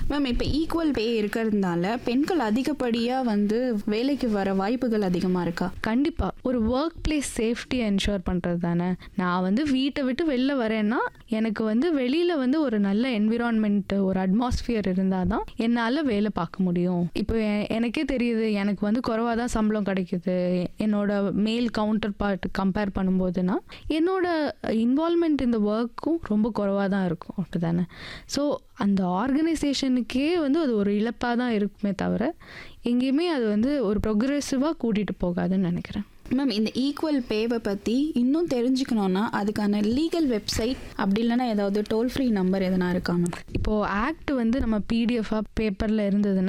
ma'am இப்போ equal pay இருக்கிறதுனால பெண்கள் அதிகப்படியாக வந்து வேலைக்கு வர வாய்ப்புகள் அதிகமாக இருக்கா கண்டிப்பா ஒரு ஒர்க் பிளேஸ் சேஃப்டி என்ஷூர் பண்றது தானே நான் வந்து வீட்டை விட்டு வெளில வரேன்னா எனக்கு வந்து வெளியில வந்து ஒரு நல்ல என்விரான்மெண்ட் ஒரு அட்மாஸ்பியர் இருந்தால் தான் என்னால் வேலை பார்க்க முடியும் இப்போ எ- எனக்கே தெரியுது எனக்கு வந்து குறைவாக தான் சம்பளம் கிடைக்குது என்னோட மேல் கவுண்டர் பார்ட் கம்பேர் பண்ணும்போதுனா என்னோட இன்வால்மெண்ட் இந்த ஒர்க்கும் ரொம்ப குறைவாக தான் இருக்கும் அப்படிதானே ஸோ அந்த ஆர்கனைசேஷனுக்கே வந்து அது ஒரு இழப்பாக தான் இருக்குமே தவிர எங்கேயுமே அது வந்து ஒரு ப்ரொக்ரெசிவாக கூட்டிகிட்டு போகாதுன்னு நினைக்கிறேன் மேம் இந்த ஈக்குவல் பேவை பற்றி இன்னும் தெரிஞ்சுக்கணுன்னா அதுக்கான லீகல் வெப்சைட் அப்படி இல்லைன்னா ஏதாவது டோல் ஃப்ரீ நம்பர் எதனா இருக்கா மேம் இப்போது ஆக்ட் வந்து நம்ம பிடிஎஃபாக பேப்பரில் இருந்ததுன்னா